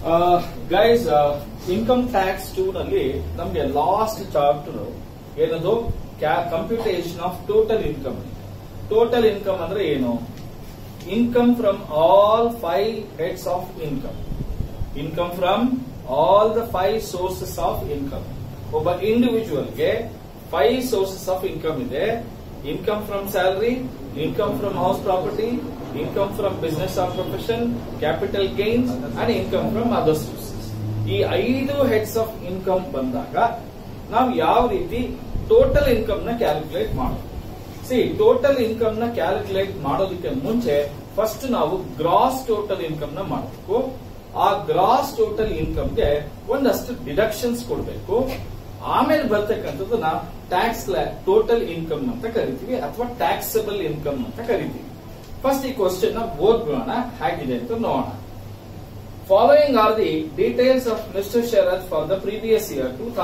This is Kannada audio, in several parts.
ಗೈಸ್ ಇನ್ಕಮ್ ಟ್ಯಾಕ್ಸ್ ಟೂ ನಲ್ಲಿ ನಮ್ಗೆ ಲಾಸ್ಟ್ ಚಾಪ್ಟರ್ ಏನದು computation of total income total income ಅಂದ್ರೆ ಏನು income from all five heads of income income from all the five sources of income ಒಬ್ಬ ಇಂಡಿವಿಜುವಲ್ಗೆ ಫೈವ್ ಸೋರ್ಸಸ್ ಆಫ್ ಇನ್ಕಮ್ ಇದೆ income from salary income from house property income from business of profession capital gains and income from other sources ಈ ಐದು ಹೆಡ್ಸ್ ಆಫ್ ಇನ್ಕಮ್ ಬಂದಾಗ ನಾವು ಯಾವ ರೀತಿ ಟೋಟಲ್ ಇನ್ಕಮ್ ನ ಕ್ಯಾಲ್ಕುಲೇಟ್ ಮಾಡೋದು ಸಿ ಟೋಟಲ್ ಇನ್ಕಮ್ ನ ಕ್ಯಾಲ್ಕುಲೇಟ್ ಮಾಡೋದಕ್ಕೆ ಮುಂಚೆ ಫಸ್ಟ್ ನಾವು ಗ್ರಾಸ್ ಟೋಟಲ್ ಇನ್ಕಮ್ ನ ಮಾಡಬೇಕು ಆ ಗ್ರಾಸ್ ಟೋಟಲ್ ಇನ್ಕಮ್ ಗೆ ಒಂದಷ್ಟು ಡಿಡಕ್ಷನ್ಸ್ ಕೊಡಬೇಕು ಆಮೇಲೆ ಬರ್ತಕ್ಕಂಥದ್ದನ್ನ ಟ್ಯಾಕ್ಸ್ ಟೋಟಲ್ ಇನ್ಕಮ್ ಅಂತ ಕರಿತೀವಿ ಅಥವಾ ಟ್ಯಾಕ್ಸಬಲ್ ಇನ್ಕಮ್ ಅಂತ ಕರಿತೀವಿ ಫಸ್ಟ್ ಈ ಕ್ವಶನ್ ನ ಓದ್ಬಿಡೋಣ ಹೇಗಿದೆ ಅಂತ ನೋಡೋಣ Following are the details of Mr. Sharath for the previous year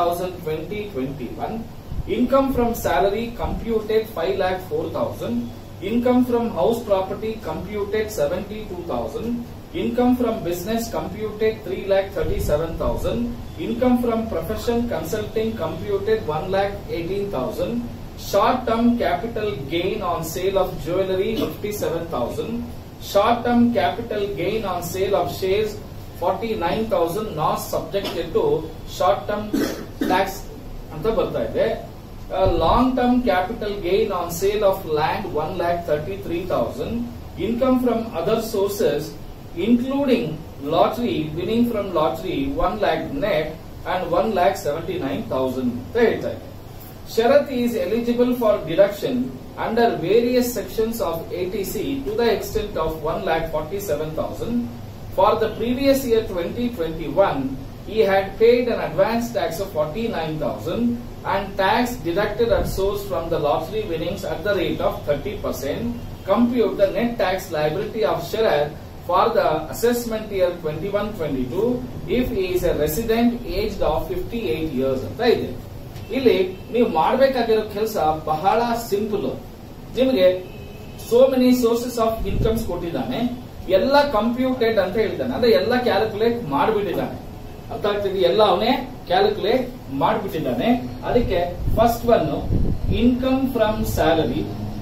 2020-21. Income from salary computed 5 lakh 4,000. Income from house property computed 72,000. Income from business computed 3 lakh 37,000. Income from profession consulting computed 1 lakh 18,000. Short-term capital gain on sale of jewelry 57,000. Short-term capital gain on sale of shares 49,000 not subjected to short-term tax ಅಂತ ಬರ್ತಾ ಇದೆ long term capital gain on sale of land one lakh thirty three thousand income from other sources including lottery winning from lottery one lakh net and one lakh seventy nine thousand ಅಂತ ಹೇಳ್ತಾ ಇದೆ Sharath is eligible for deduction under various sections of ATC to the extent of 1,47,000. For the previous year 2021, he had paid an advance tax of 49,000 and tax deducted at source from the lottery winnings at the rate of 30%. Compute the net tax liability of Sharath for the assessment year 21-22 if he is a resident aged of 58 years ಅಂತ ಇದೆ ಇಲ್ಲಿ ನೀವು ಮಾಡಬೇಕಾಗಿರೋ ಕೆಲಸ ಬಹಳ ಸಿಂಪಲ್ ನಿಮಗೆ so many sources of incomes ಕೊಟ್ಟಿದ್ದಾನೆ ಎಲ್ಲ ಕಂಪ್ಯೂಟೆಡ್ ಅಂತ ಹೇಳಿದ್ದಾನೆ ಅಂದ್ರೆ ಎಲ್ಲ ಕ್ಯಾಲ್ಕುಲೇಟ್ ಮಾಡಿಬಿಟ್ಟಿದ್ದಾನೆ ಅರ್ಥ ಆಗ್ತಿದೆ ಎಲ್ಲ ಅವನೇ ಕ್ಯಾಲ್ಕುಲೇಟ್ ಮಾಡಿಬಿಟ್ಟಿದ್ದಾನೆ ಅದಕ್ಕೆ first one income from salary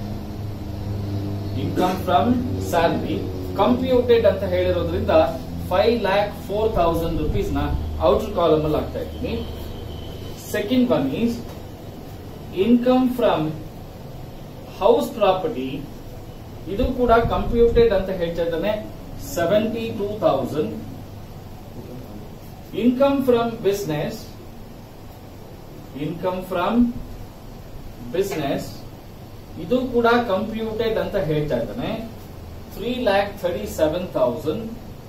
income from salary computed ಅಂತ ಹೇಳಿರೋದ್ರಿಂದ five lakh four thousand rupees ನ ಔಟರ್ ಕಾಲಮ್ ಅಲ್ಲಿ ಆಗ್ತಾ ಇದ್ದೀನಿ second one is income from house property ಇದು ಕೂಡ ಕಂಪ್ಯೂಟೆಡ್ ಅಂತ ಹೇಳ್ತಾ ಇದ್ದಾನೆ seventy two thousand income from business income from business ಇದು ಕೂಡ ಕಂಪ್ಯೂಟೆಡ್ ಅಂತ ಹೇಳ್ತಾ ಇದ್ದಾನೆ three lakh thirty seven thousand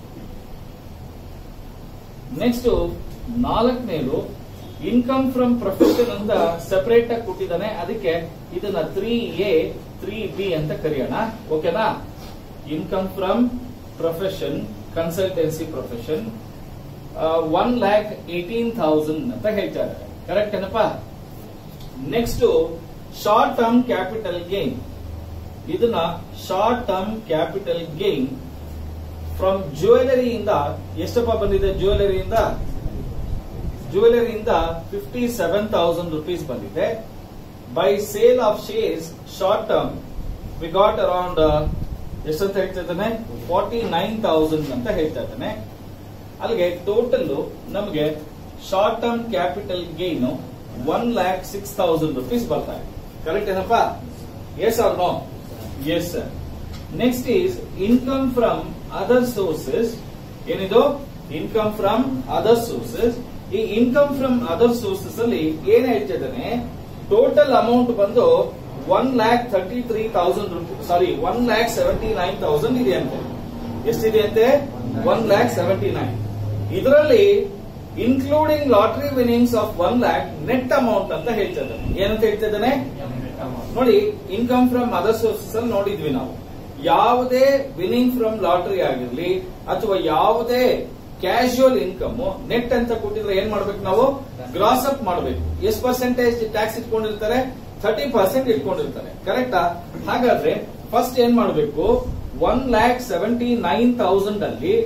next ನಾಲ್ಕನೇದು ಇನ್ಕಮ್ ಫ್ರಮ್ ಪ್ರೊಫೆಷನ್ ಅಂತ ಸೆಪರೇಟ್ ಆಗಿ ಕೊಟ್ಟಿದ್ದಾನೆ ಅದಕ್ಕೆ ಇದನ್ನ ತ್ರೀ ಎ ತ್ರೀ ಬಿ ಅಂತ ಕರೆಯೋಣ ಓಕೆನಾ income from profession consultancy profession one lakh eighteen thousand ಅಂತ ಹೇಳ್ತಾ ಇದ್ದಾರೆ ಕರೆಕ್ಟ್ ಏನಪ್ಪ next short term capital gain ಇದನ್ನ short term capital gain from ಜ್ಯುವೆಲರಿಯಿಂದ ಎಷ್ಟಪ್ಪ ಬಂದಿದೆ ಜ್ಯುವೆಲರಿಯಿಂದ ಜ್ಯುವೆಲರಿಯಿಂದ ಫಿಫ್ಟಿ ಸೆವೆನ್ ತೌಸಂಡ್ ರುಪೀಸ್ ಬಂದಿದೆ by sale of shares short term we got around ಎಷ್ಟಂತ ಹೇಳ್ತಾ ಇದ್ದಾನೆ ಫಾರ್ಟಿ ನೈನ್ ತೌಸಂಡ್ ಅಂತ ಹೇಳ್ತಾ ಇದ್ದಾನೆ ಅಲ್ಲಿಗೆ ಟೋಟಲ್ ನಮಗೆ short term capital gain one lakh six thousand rupees ಬರ್ತಾ ಇದೆ ಕರೆಕ್ಟ್ ಏನಪ್ಪ yes or no yes sir next is income from other sources ಏನಿದು ಇನ್ಕಮ್ ಫ್ರಮ್ ಅದರ್ ಸೋರ್ಸಸ್ ಈ ಇನ್ಕಮ್ ಫ್ರಮ್ ಅದರ್ ಸೋರ್ಸಸ್ ಅಲ್ಲಿ ಏನ್ ಹೇಳ್ತಾ ಇದ್ದಾನೆ ಟೋಟಲ್ ಅಮೌಂಟ್ ಬಂದು one lakh thirty three thousand rupees sorry one lakh seventy nine thousand ಇದೆ ಅಂತೆ ಎಷ್ಟಿದೆ ಅಂತೆ ಒನ್ ಲ್ಯಾಕ್ ಸೆವೆಂಟಿ ನೈನ್ ಇದರಲ್ಲಿ including lottery winnings of one lakh net amount ಅಂತ ಹೇಳ್ತಾ ಇದ್ದಾನೆ ಏನಂತ ಹೇಳ್ತಾ ಇದ್ದಾನೆ ನೋಡಿ ಇನ್ಕಮ್ ಫ್ರಮ್ ಅದರ್ ಸೋರ್ಸಸ್ ಅಲ್ಲಿ ನೋಡಿದ್ವಿ ನಾವು ಯಾವುದೇ ವಿನಿಂಗ್ ಫ್ರಮ್ ಲಾಟರಿ ಆಗಿರ್ಲಿ ಅಥವಾ ಯಾವುದೇ ಕ್ಯಾಶುವಲ್ ಇನ್ಕಮ್ ನೆಟ್ ಅಂತ ಕೊಟ್ಟಿದ್ರೆ ಏನ್ ಮಾಡ್ಬೇಕು ನಾವು ಗ್ರಾಸ್ ಅಪ್ ಮಾಡಬೇಕು ಎಷ್ಟು ಪರ್ಸೆಂಟೇಜ್ ಟ್ಯಾಕ್ಸ್ ಇಟ್ಕೊಂಡಿರ್ತಾರೆ ಥರ್ಟಿ ಪರ್ಸೆಂಟ್ ಇಟ್ಕೊಂಡಿರ್ತಾರೆ ಕರೆಕ್ಟಾ ಹಾಗಾದ್ರೆ ಫಸ್ಟ್ ಏನ್ ಮಾಡಬೇಕು one lakh seventy nine thousand ಅಲ್ಲಿ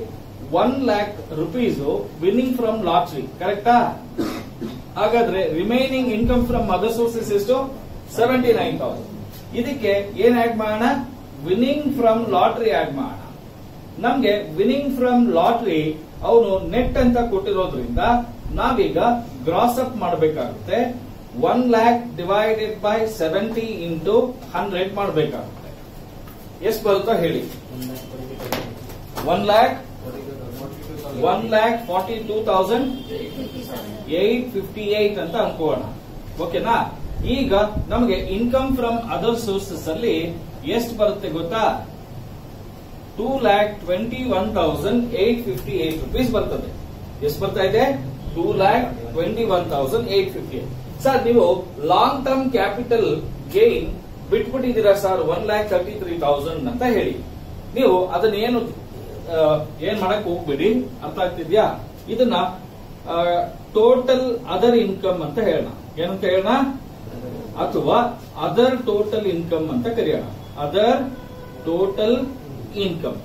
one lakh rupees winning from lottery ಕರೆಕ್ಟಾ ಹಾಗಾದ್ರೆ remaining income from other sources ಎಷ್ಟು ಸೆವೆಂಟಿ ನೈನ್ ತೌಸಂಡ್ ಇದಕ್ಕೆ ಏನ್ ಆಡ್ ಮಾಡೋಣ ವಿನ್ನಿಂಗ್ ಫ್ರಮ್ ಲಾಟ್ರಿ ಆಡ್ ಮಾಡೋಣ ನಮ್ಗೆ ವಿನ್ನಿಂಗ್ ಫ್ರಮ್ ಲಾಟ್ರಿ ಅವನು ನೆಟ್ ಅಂತ ಕೊಟ್ಟಿರೋದ್ರಿಂದ ನಾವೀಗ ಗ್ರಾಸ್ ಅಪ್ ಮಾಡಬೇಕಾಗುತ್ತೆ one lakh divided by seventy into hundred ಮಾಡಬೇಕಾಗುತ್ತೆ ಎಷ್ಟು ಬರುತ್ತೋ ಹೇಳಿ one lakh one lakh forty two thousand eight fifty eight ಅಂತ ಅನ್ಕೋಣ ಓಕೆನಾ ಈಗ ನಮಗೆ ಇನ್ಕಮ್ ಫ್ರಮ್ ಅದರ್ ಸೋರ್ಸಸ್ ಅಲ್ಲಿ ಎಷ್ಟು ಬರುತ್ತೆ ಗೊತ್ತಾ two lakh twenty one thousand eight fifty eight rupees ಬರ್ತದೆ ಎಷ್ಟು ಬರ್ತಾ ಇದೆ two lakh twenty one thousand eight fifty eight sir ನೀವು ಲಾಂಗ್ ಟರ್ಮ್ ಕ್ಯಾಪಿಟಲ್ ಗೇನ್ ಬಿಟ್ಬಿಟ್ಟಿದ್ದೀರಾ sir one lakh thirty three thousand ಅಂತ ಹೇಳಿ ನೀವು ಅದನ್ನ ಏನು ಆ, ಏನ್ ಮಾಡಕ್ ಹೋಗ್ಬೇಡಿ ಅರ್ಥ ಆಗ್ತಿದ್ಯಾ ಇದನ್ನ ಟೋಟಲ್ ಅದರ್ ಇನ್ಕಮ್ ಅಂತ ಹೇಳೋಣ ಏನಂತ ಹೇಳೋಣ ಅಥವಾ ಅದರ್ ಟೋಟಲ್ ಇನ್ಕಮ್ ಅಂತ ಕರೆಯೋಣ other total income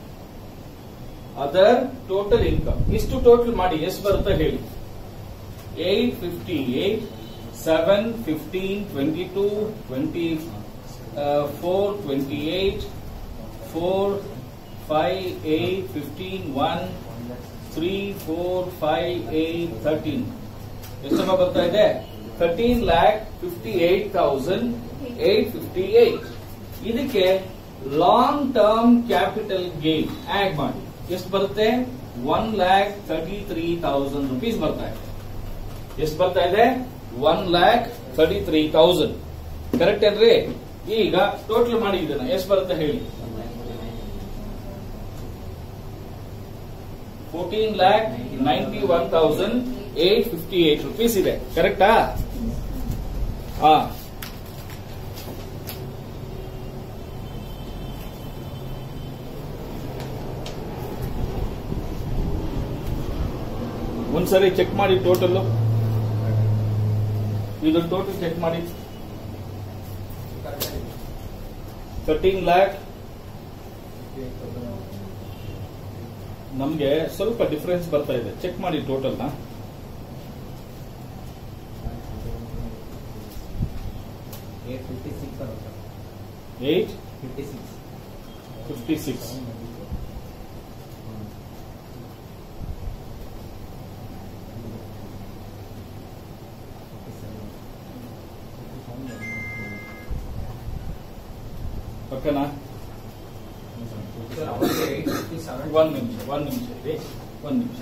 other total income ಇಷ್ಟು ಟೋಟಲ್ ಮಾಡಿ ಎಷ್ಟು ಬರುತ್ತೆ ಹೇಳಿ eight fifty eight seven fifteen twenty two twenty four twenty eight four five eight fifteen one three four five eight thirteen ಎಷ್ಟಪ್ಪ ಬರ್ತಾ ಇದೆ thirteen lakh fifty eight thousand eight fifty eight ಇದಕ್ಕೆ long term capital gain add ಮಾಡಿ ಎಷ್ಟು ಬರುತ್ತೆ one lakh thirty three thousand rupees ಬರ್ತಾ ಇದೆ ಎಷ್ಟು ಬರ್ತಾ ಇದೆ one lakh thirty three thousand correct ಏನ್ರಿ ಈಗ ಟೋಟಲ್ ಮಾಡಿ ಇದನ್ನ ಎಷ್ಟು ಬರುತ್ತೆ ಹೇಳಿ fourteen lakh ninety one thousand eight fifty eight rupees ಇದೆ ಕರೆಕ್ಟಾ ಹಾ ಒಂದ್ಸರಿ ಚೆಕ್ ಮಾಡಿ ಟೋಟಲ್ ಇದು ಟೋಟಲ್ ಚೆಕ್ ಮಾಡಿ ತರ್ಟೀನ್ ಲ್ಯಾಕ್ ನಮ್ಗೆ ಸ್ವಲ್ಪ ಡಿಫರೆನ್ಸ್ ಬರ್ತಾ ಇದೆ ಚೆಕ್ ಮಾಡಿ ಟೋಟಲ್ ನ ಏಟ್ ಫಿಫ್ಟಿ ಸಿಕ್ಸ್ ಬರುತ್ತೆ eight fifty six fifty six ಪಕ್ಕನಾ ಒಂದ್ ನಿಮಿಷ ಒಂದ್ ನಿಮಿಷ ಇದೆ ಒಂದ್ ನಿಮಿಷ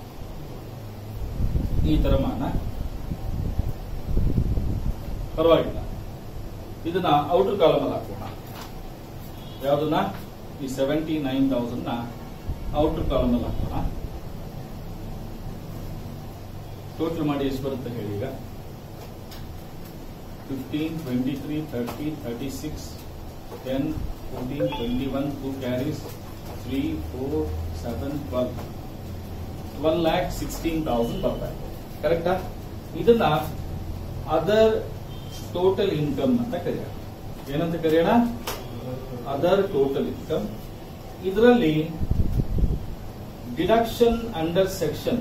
ಈ ತರ ಮಾನ ಪರವಾಗಿಲ್ಲ ಇದನ್ನ ಔಟರ್ ಕಾಲಮ್ ಅಲ್ಲಿ ಹಾಕೋಣ ಯಾವ್ದನ್ನ ಈ ಸೆವೆಂಟಿ ನೈನ್ ತೌಸಂಡ್ ನ ಔಟರ್ ಕಾಲಮ್ ಅಲ್ಲಿ ಹಾಕೋಣ ಟೋಟಲ್ ಮಾಡಿ ಎಷ್ಟು ಬರುತ್ತೆ ಹೇಳಿ ಈಗ fifteen twenty three thirty thirty six ten fourteen twenty one two carries three four seven twelve twelve lakh sixteen thousand ಬರ್ತಾ ಇದೆ ಕರೆಕ್ಟಾ ಇದನ್ನ ಅದರ್ ಟೋಟಲ್ ಇನ್ಕಮ್ ಅಂತ ಕರೆಯೋಣ ಏನಂತ ಕರೆಯೋಣ ಅದರ್ ಟೋಟಲ್ ಇನ್ಕಮ್ ಇದರಲ್ಲಿ deduction under section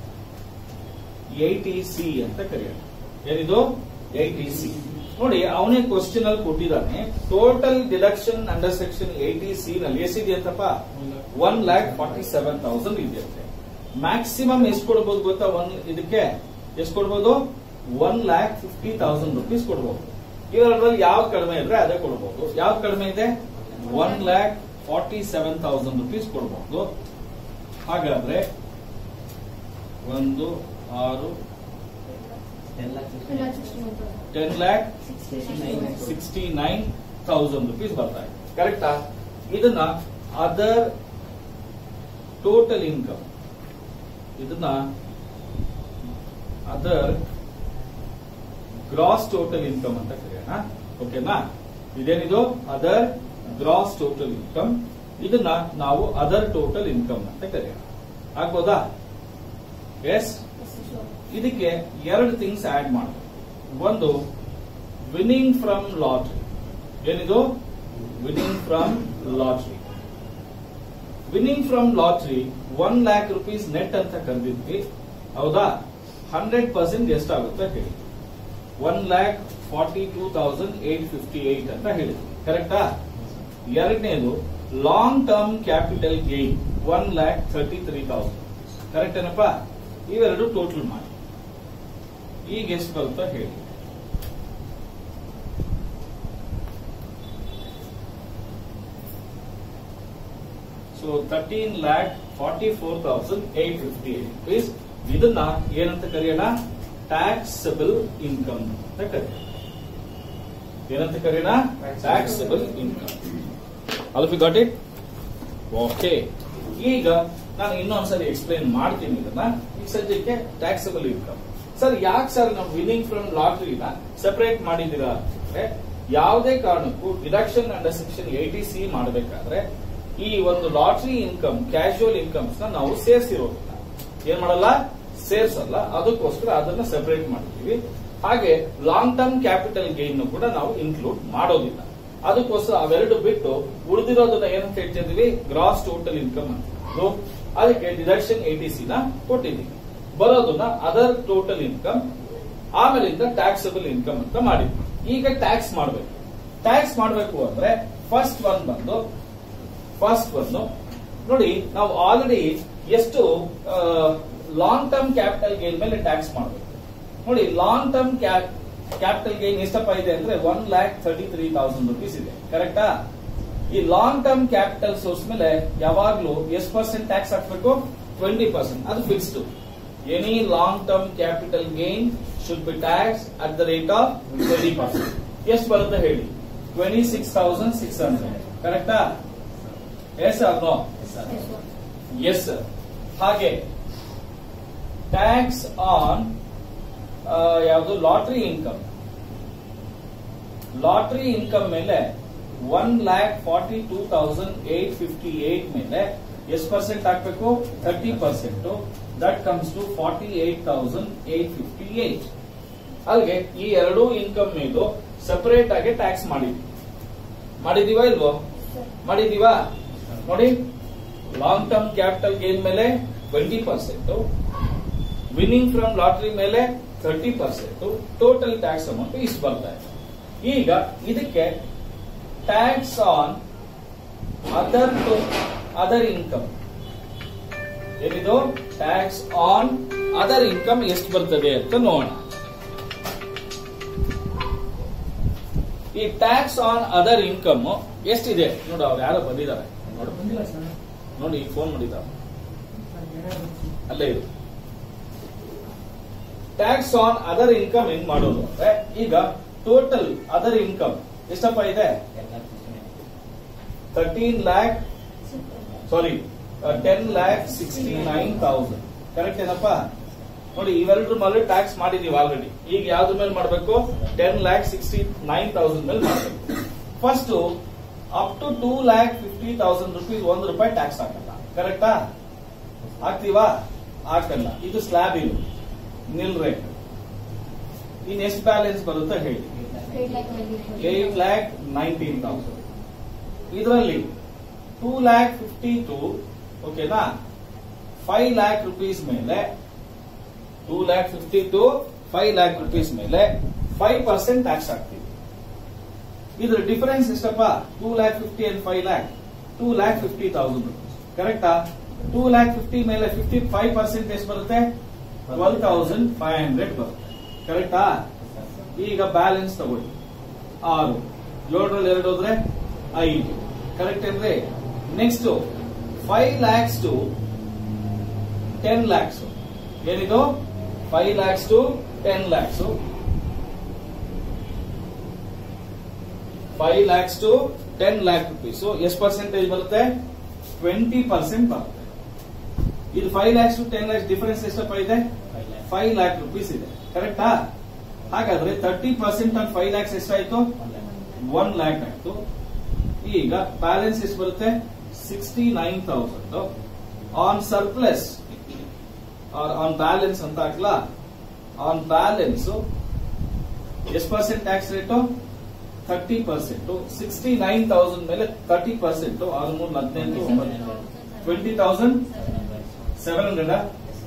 eighty C ಅಂತ ಕರೆಯೋಣ ಏನಿದು ಏಟಿ ಸಿ ನೋಡಿ ಅವನೇ ಕ್ವಶನ್ ಅಲ್ಲಿ ಕೊಟ್ಟಿದ್ದಾನೆ total deduction under section eighty C ನಲ್ಲಿ ಎಷ್ಟಿದೆಯಂತಪ್ಪ one lakh forty seven thousand ಇದೆಯಂತೆ ಮ್ಯಾಕ್ಸಿಮಮ್ ಎಷ್ಟು ಕೊಡ್ಬೋದು ಗೊತ್ತಾ ಒನ್ ಇದಕ್ಕೆ ಎಷ್ಟು ಕೊಡ್ಬೋದು one lakh fifty thousand rupees ಕೊಡ್ಬೋದು ಇವೆರಡರಲ್ಲಿ ಯಾವ್ದು ಕಡಿಮೆ ಇದ್ರೆ ಅದೇ ಕೊಡ್ಬೋದು ಯಾವ್ದು ಕಡಿಮೆ ಇದೆ one lakh forty seven thousand rupees ಕೊಡ್ಬೋದು ಹಾಗಾದ್ರೆ ಒಂದು ಆರು ten lakh ten lakh sixty nine thousand rupees ಬರ್ತಾ ಇದೆ ಕರೆಕ್ಟಾ ಇದನ್ನ ಅದರ್ ಟೋಟಲ್ ಇನ್ಕಮ್ ಇದನ್ನ ಅದರ್ ಗ್ರಾಸ್ ಟೋಟಲ್ ಇನ್ಕಮ್ ಅಂತ ಕರೆಯೋಣ ಓಕೆನಾ ಇದೇನಿದು ಅದರ್ ಗ್ರಾಸ್ ಟೋಟಲ್ ಇನ್ಕಮ್ ಇದನ್ನ ನಾವು ಅದರ್ ಟೋಟಲ್ ಇನ್ಕಮ್ ಅಂತ ಕರೆಯೋಣ ಆಗ್ಬೋದಾ ಎಸ್ ಇದಕ್ಕೆ ಎರಡು ಥಿಂಗ್ಸ್ ಆಡ್ ಮಾಡಬೇಕು ಒಂದು ವಿನ್ನಿಂಗ್ ಫ್ರಮ್ ಲಾಟ್ರಿ ಏನಿದು winning from lottery winning from lottery one lakh rupees net ಅಂತ ಕರೆದಿದ್ವಿ ಹೌದಾ ಹಂಡ್ರೆಡ್ ಪರ್ಸೆಂಟ್ ಎಷ್ಟಾಗುತ್ತೆ ಹೇಳಿ one lakh forty two thousand eight fifty eight ಅಂತ ಹೇಳಿದ್ವಿ ಕರೆಕ್ಟಾ ಎರಡನೇದು long term capital gain one lakh thirty three thousand correct ಏನಪ್ಪ ಇವೆರಡು ಟೋಟಲ್ ಮಾಡಿ ಈಗ ಎಷ್ಟು ಬರುತ್ತಾ ಹೇಳಿ so thirteen lakh forty four thousand eight fifty eight rupees ಇದನ್ನ ಏನಂತ ಕರೆಯೋಣ ಟ್ಯಾಕ್ಸಬಲ್ ಇನ್ಕಮ್ ಅಂತ ಕರೆಯೋಣ ಏನಂತ ಕರೆಯೋಣ ಟ್ಯಾಕ್ಸಬಲ್ ಇನ್ಕಮ್ ಅಲ್ಫಿ ಗಾಟ್ ಇಟ್ ಓಕೆ ಈಗ ನಾನು ಇನ್ನೊಂದ್ಸರಿ ಎಕ್ಸ್ಪ್ಲೈನ್ ಮಾಡ್ತೀನಿ ಇದನ್ನ ಈಗ ಸದ್ಯಕ್ಕೆ ಟ್ಯಾಕ್ಸಬಲ್ ಇನ್ಕಮ್ ಸರ್ ಯಾಕೆ ಸರ್ ನಾವು ವಿನ್ನಿಂಗ್ ಫ್ರಮ್ ಲಾಟ್ರಿನ ಸೆಪರೇಟ್ ಮಾಡಿದ್ದೀರಾ ಅಂದ್ರೆ ಯಾವುದೇ ಕಾರಣಕ್ಕೂ deduction under section eighty C ಮಾಡಬೇಕಾದ್ರೆ ಈ ಒಂದು ಲಾಟ್ರಿ ಇನ್ಕಮ್ ಕ್ಯಾಶುವಲ್ ಇನ್ಕಮ್ಸ್ ನ ನಾವು ಸೇರಿಸಿರೋದಿಲ್ಲ ಏನ್ ಮಾಡಲ್ಲ ಸೇರ್ಸಲ್ಲ ಅದಕ್ಕೋಸ್ಕರ ಅದನ್ನ ಸೆಪರೇಟ್ ಮಾಡ್ತೀವಿ ಹಾಗೆ ಲಾಂಗ್ ಟರ್ಮ್ ಕ್ಯಾಪಿಟಲ್ ಗೇನ್ ಕೂಡ ನಾವು ಇನ್ಕ್ಲೂಡ್ ಮಾಡೋದಿಲ್ಲ ಅದಕ್ಕೋಸ್ಕರ ಅವೆರಡು ಬಿಟ್ಟು ಉಳಿದಿರೋದನ್ನ ಏನಂತ ಹೇಳ್ತಿದ್ವಿ ಗ್ರಾಸ್ ಟೋಟಲ್ ಇನ್ಕಮ್ ಅಂತ ಇದು ಅದಕ್ಕೆ ಡಿಡಕ್ಷನ್ ಏಟಿ ಸಿ ನ ಕೊಟ್ಟಿದ್ದೀವಿ ಬರೋದನ್ನ ಅದರ್ ಟೋಟಲ್ ಇನ್ಕಮ್ ಆಮೇಲಿಂದ ಟ್ಯಾಕ್ಸಬಲ್ ಇನ್ಕಮ್ ಅಂತ ಮಾಡಿದ್ವಿ ಈಗ ಟ್ಯಾಕ್ಸ್ ಮಾಡಬೇಕು ಟ್ಯಾಕ್ಸ್ ಮಾಡಬೇಕು ಅಂದ್ರೆ ಫಸ್ಟ್ ಒನ್ ಬಂದು ಫಸ್ಟ್ ಒಂದು ನೋಡಿ ನಾವು ಆಲ್ರೆಡಿ ಎಷ್ಟು ಲಾಂಗ್ ಟರ್ಮ್ ಕ್ಯಾಪಿಟಲ್ ಗೇನ್ ಮೇಲೆ ಟ್ಯಾಕ್ಸ್ ಮಾಡಬೇಕು ನೋಡಿ ಲಾಂಗ್ ಟರ್ಮ್ ಕ್ಯಾಪಿಟಲ್ ಗೇನ್ ಎಷ್ಟಪ್ಪ ಇದೆ ಅಂದ್ರೆ one lakh thirty three thousand rupees ಇದೆ ಕರೆಕ್ಟಾ ಈ ಲಾಂಗ್ ಟರ್ಮ್ ಕ್ಯಾಪಿಟಲ್ ಸೋರ್ಸ್ ಮೇಲೆ ಯಾವಾಗ್ಲೂ ಎಷ್ಟು ಪರ್ಸೆಂಟ್ ಟ್ಯಾಕ್ಸ್ ಹಾಕ್ಬೇಕು ಟ್ವೆಂಟಿ ಪರ್ಸೆಂಟ್ ಅದು fixed any long term capital gain should be tax at the rate of twenty percent ಎಷ್ಟು ಬರುತ್ತೆ ಹೇಳಿ twenty six thousand six hundred ಕರೆಕ್ಟಾ yes or no yes sir ಹಾಗೆ ಟ್ಯಾಕ್ಸ್ ಆನ್ ಯಾವುದು ಲಾಟ್ರಿ ಇನ್ಕಮ್ ಲಾಟ್ರಿ ಇನ್ಕಮ್ ಮೇಲೆ one lakh forty two thousand eight fifty eight ಮೇಲೆ ಎಷ್ಟು ಪರ್ಸೆಂಟ್ ಹಾಕ್ಬೇಕು thirty percent that comes to forty eight thousand eight fifty eight ಅಲ್ಲಿಗೆ ಈ ಎರಡೂ ಇನ್ಕಮ್ ಮೇಲೂ ಸಪರೇಟ್ ಆಗಿ ಟ್ಯಾಕ್ಸ್ ಮಾಡಿದ್ವಿ ಮಾಡಿದೀವಾ ಇಲ್ವೋ ಮಾಡಿದೀವಾ ನೋಡಿ ಲಾಂಗ್ ಟರ್ಮ್ ಕ್ಯಾಪಿಟಲ್ ಗೇನ್ ಮೇಲೆ twenty percent winning from lottery ಮೇಲೆ thirty percent total tax amount ಇಷ್ಟು ಬರ್ತಾ ಇದೆ ಈಗ ಇದಕ್ಕೆ tax on other other income ಏನಿದು ಟ್ಯಾಕ್ಸ್ ಆನ್ ಅದರ್ ಇನ್ಕಮ್ ಎಷ್ಟು ಬರ್ತದೆ ಅಂತ ನೋಡೋಣ ಈ ಟ್ಯಾಕ್ಸ್ ಆನ್ ಅದರ್ ಇನ್ಕಮ್ ಎಷ್ಟಿದೆ ನೋಡು ಅವ್ರು ಯಾರೋ ಬಂದಿದ್ದಾರೆ ನೋಡು ಬಂದಿಲ್ಲ ಸರ್ ನೋಡಿ ಫೋನ್ ಮಾಡಿದ್ದಾರೆ ಅಲ್ಲೇ ಇದು ಟ್ಯಾಕ್ಸ್ ಆನ್ ಅದರ್ ಇನ್ಕಮ್ ಹೆಂಗ್ ಮಾಡೋದು ಅಂದ್ರೆ ಈಗ ಟೋಟಲ್ ಅದರ್ ಇನ್ಕಮ್ ಎಷ್ಟಪ್ಪ ಇದೆ ಎಲ್ಲ ಖುಷಿನೇ. Thirteen lakh sorry ten lakh sixty nine thousand correct ಏನಪ್ಪ ನೋಡಿ ಇವೆರಡ್ರ ಮೇಲೆ ಟ್ಯಾಕ್ಸ್ ಮಾಡಿದೀವಿ ಆಲ್ರೆಡಿ ಈಗ ಯಾವ್ದ್ರ ಮೇಲೆ ಮಾಡಬೇಕು ten lakh sixty nine thousand ಮೇಲೆ ಮಾಡಬೇಕು first up to two lakh fifty thousand rupees ಒಂದು ರೂಪಾಯಿ ಟ್ಯಾಕ್ಸ್ ಹಾಕಲ್ಲ ಕರೆಕ್ಟಾ ಹಾಕ್ತೀವಾ ಹಾಕಲ್ಲ ಇದು ಸ್ಲ್ಯಾಬ್ ಇದು ನಿಲ್ ರೇಟ್ ಇನ್ ಎಷ್ಟು ಬ್ಯಾಲೆನ್ಸ್ ಬರುತ್ತೆ ಹೇಳಿ ಏಟ್ ಲ್ಯಾಕ್ ನೈನ್ಟೀನ್ ತೌಸಂಡ್ ಇದರಲ್ಲಿ ಟೂ ಲ್ಯಾಕ್ ಫಿಫ್ಟಿ ಟೂ ಓಕೆನಾ ಫೈವ್ ಲ್ಯಾಕ್ ರುಪೀಸ್ ಮೇಲೆ two lakh fifty to five lakh rupees ಮೇಲೆ ಫೈವ್ ಪರ್ಸೆಂಟ್ ಟ್ಯಾಕ್ಸ್ ಹಾಕ್ತೀವಿ ಇದ್ರ ಡಿಫರೆನ್ಸ್ ಎಷ್ಟಪ್ಪ two lakh fifty and five lakh two lakh fifty thousand rupees ಕರೆಕ್ಟಾ ಟೂ ಲ್ಯಾಕ್ ಫಿಫ್ಟಿ ಮೇಲೆ ಫಿಫ್ಟಿ ಫೈವ್ ಪರ್ಸೆಂಟ್ ಎಷ್ಟು ಬರುತ್ತೆ ಟ್ವೆಲ್ ತೌಸಂಡ್ ಫೈವ್ ಹಂಡ್ರೆಡ್ ಬರುತ್ತೆ ಕರೆಕ್ಟಾ ಈಗ ಬ್ಯಾಲೆನ್ಸ್ ತಗೊಳ್ಳಿ ಆರು ಏಳರಲ್ಲಿ ಎರಡು ಹೋದ್ರೆ ಐದು ಕರೆಕ್ಟ್ ಅಂದ್ರೆ next five lakhs to ten lakhs ಏನಿದು five lakhs to ten lakhs five lakhs to ten lakh rupees ಎಷ್ಟು ಪರ್ಸೆಂಟೇಜ್ ಬರುತ್ತೆ ಟ್ವೆಂಟಿ ಪರ್ಸೆಂಟ್ ಬರುತ್ತೆ ಇದು five lakhs to ten lakhs difference ಎಷ್ಟಪ್ಪ ಇದೆ Five lakh. Five lakh rupees ಇದೆ ಕರೆಕ್ಟಾ ಹಾಗಾದ್ರೆ thirty percent on five lakhs ಎಷ್ಟಾಯ್ತು One lakh. ಒನ್ ಲ್ಯಾಕ್ ಆಯ್ತು ಈಗ ಬ್ಯಾಲೆನ್ಸ್ ಎಷ್ಟು ಬರುತ್ತೆ sixty nine thousand on surplus on balance ಅಂತ ಹಾಕ್ಲಾ ಆನ್ ಬ್ಯಾಲೆನ್ಸ್ ಎಷ್ಟು percent tax rate thirty percent sixty nine thousand ಮೇಲೆ ತರ್ಟಿ ಪರ್ಸೆಂಟ್ ಆರು ಮೂರು ಹದಿನೆಂಟು ಒಂಬತ್ತು twenty thousand seven hundred seven hundred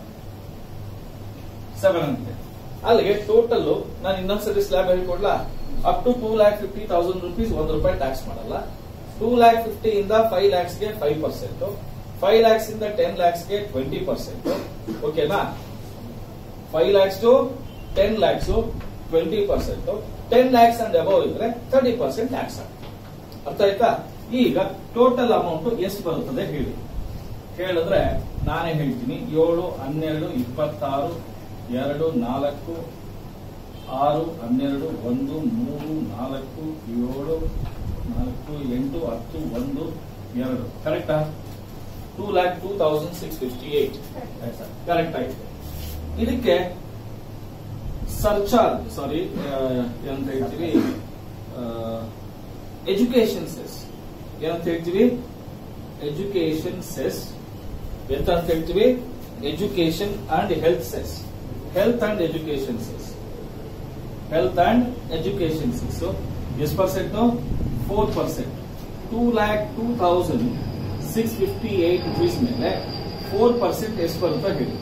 seven hundred ಅಲ್ಲಿಗೆ ಟೋಟಲ್ ನಾನು ಇನ್ನೊಂದ್ಸರಿ ಸ್ಲ್ಯಾಬ್ ಹೇಳ್ಕೊಡ್ಲಾ up to two lakh fifty thousand rupees ಒಂದು ರೂಪಾಯಿ ಟ್ಯಾಕ್ಸ್ ಮಾಡಲ್ಲ ಟೂ ಲ್ಯಾಕ್ ಫಿಫ್ಟಿ ಇಂದ ಫೈವ್ ಲ್ಯಾಕ್ಸ್ ಗೆ ಫೈವ್ ಪರ್ಸೆಂಟ್ ಫೈವ್ ಲ್ಯಾಕ್ಸ್ ಇಂದ ಟೆನ್ ಲ್ಯಾಕ್ಸ್ ಗೆ ಟ್ವೆಂಟಿ ಪರ್ಸೆಂಟ್ ಓಕೆನಾ five lakhs to ten lakhs twenty percent ten lakhs and above ಇದ್ರೆ ತರ್ಟಿ ಪರ್ಸೆಂಟ್ ಟ್ಯಾಕ್ಸ್ ಆಗುತ್ತೆ ಅರ್ಥ ಆಯ್ತಾ ಈಗ ಟೋಟಲ್ ಅಮೌಂಟ್ ಎಷ್ಟು ಬರುತ್ತದೆ ಹೇಳಿ ಹೇಳಿದ್ರೆ ನಾನೇ ಹೇಳ್ತೀನಿ ಏಳು ಹನ್ನೆರಡು ಇಪ್ಪತ್ತಾರು ಎರಡು ನಾಲ್ಕು ಆರು ಹನ್ನೆರಡು ಒಂದು ಮೂರು ನಾಲ್ಕು ಏಳು ನಾಲ್ಕು ಎಂಟು ಹತ್ತು ಒಂದು ಎರಡು ಕರೆಕ್ಟಾ two lakh two thousand six fifty eight correct ಆಯ್ತು ಇದಕ್ಕೆ ಸರ್ಚಾರ್ಜ್ ಸಾರಿ ಏನಂತ ಹೇಳ್ತೀವಿ ಎಜುಕೇಶನ್ ಸೆಸ್ ಏನಂತ ಹೇಳ್ತೀವಿ ಎಜುಕೇಶನ್ ಸೆಸ್ ಎಂತ ಅಂತ ಹೇಳ್ತೀವಿ education and health cess health and education cess health and education cess ಎಷ್ಟು percent four percent two lakh two thousand six fifty eight rupees ಮೇಲೆ ಫೋರ್ ಪರ್ಸೆಂಟ್ ಎಷ್ಟು ಬರುತ್ತಾ ಹೇಳಿ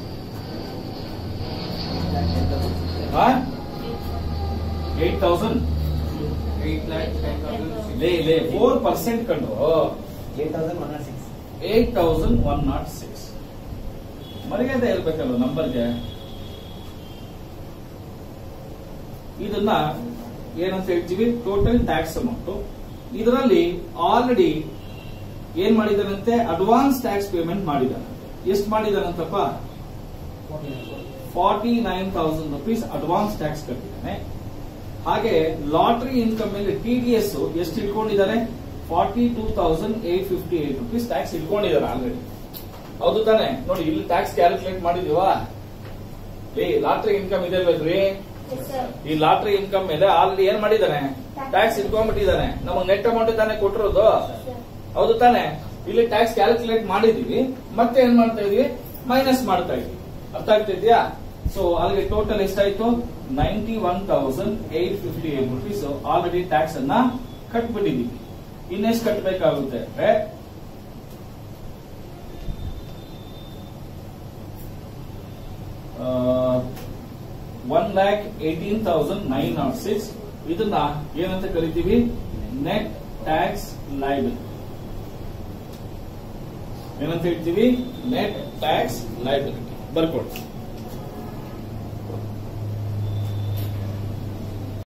eight thousand eight lakh ten thousand ಲೇ ಲೇ ಫೋರ್ ಪರ್ಸೆಂಟ್ ಕಂಡು eight thousand one naught six eight thousand one naught six ಮರ್ಯಾದೆ ಇರ್ಬೇಕಲ್ವ ನಂಬರ್ಗೆ ಇದನ್ನ ಏನಂತ ಹೇಳ್ತೀವಿ ಟೋಟಲ್ ಟ್ಯಾಕ್ಸ್ ಅಮೌಂಟ್ ಇದರಲ್ಲಿ ಆಲ್ರೆಡಿ ಏನ್ ಮಾಡಿದಾನಂತೆ ಅಡ್ವಾನ್ಸ್ ಟ್ಯಾಕ್ಸ್ ಪೇಮೆಂಟ್ ಮಾಡಿದಾನಂತೆ ಎಷ್ಟು ಮಾಡಿದಾನಂತಪ್ಪ forty nine thousand rupees advance tax ಕಟ್ಟಿದ್ದಾನೆ ಹಾಗೆ ಲಾಟ್ರಿ ಇನ್ಕಮ್ ಮೇಲೆ ಟಿ ಡಿ ಎಸ್ ಎಷ್ಟು ಇಟ್ಕೊಂಡಿದ್ದಾನೆ forty two thousand eight fifty eight rupees tax ಇಟ್ಕೊಂಡಿದ್ದಾರೆ ಆಲ್ರೆಡಿ ಹೌದು ತಾನೆ ನೋಡಿ ಇಲ್ಲಿ ಟ್ಯಾಕ್ಸ್ ಕ್ಯಾಲ್ಕುಲೇಟ್ ಮಾಡಿದೀವಾ ಏ ಲಾಟ್ರಿ ಇನ್ಕಮ್ ಇದೆ ಅಲ್ವೇನ್ರಿ ಈ ಲಾಟ್ರಿ ಇನ್ಕಮ್ ಮೇಲೆ ಆಲ್ರೆಡಿ ಏನ್ ಮಾಡಿದಾನೆ ಟ್ಯಾಕ್ಸ್ ಇಟ್ಕೊಂಡ್ಬಿಟ್ಟಿದ್ದಾನೆ ನಮಗ್ ನೆಟ್ ಅಮೌಂಟ್ ತಾನೇ ಕೊಟ್ಟಿರೋದು ಹೌದು ತಾನೆ ಇಲ್ಲಿ ಟ್ಯಾಕ್ಸ್ ಕ್ಯಾಲ್ಕುಲೇಟ್ ಮಾಡಿದೀವಿ ಮತ್ತೆ ಏನ್ ಮಾಡ್ತಾ ಇದೀವಿ ಮೈನಸ್ ಮಾಡ್ತಾ ಇದೀವಿ ಅರ್ಥ ಆಗ್ತಿದ್ಯಾ ಸೊ ಅಲ್ಲಿಗೆ ಟೋಟಲ್ ಎಷ್ಟಾಯ್ತು ninety one thousand eight fifty eight rupees already tax ಅನ್ನ ಕಟ್ಬಿಟ್ಟಿದೀವಿ ಇನ್ನೆಷ್ಟು ಕಟ್ಟಬೇಕಾಗುತ್ತೆ ಅಂದ್ರೆ one lakh eighteen thousand nine naught six ಇದನ್ನ ಏನಂತ ಕರಿತೀವಿ ನೆಟ್ ಟ್ಯಾಕ್ಸ್ ಲೈಬಿಲಿಟಿ ಏನಂತ ಹೇಳ್ತೀವಿ ನೆಟ್ ಟ್ಯಾಕ್ಸ್ ಲೈಬಿಲಿಟಿ ಬರ್ಕೊಡ್ತೀವಿ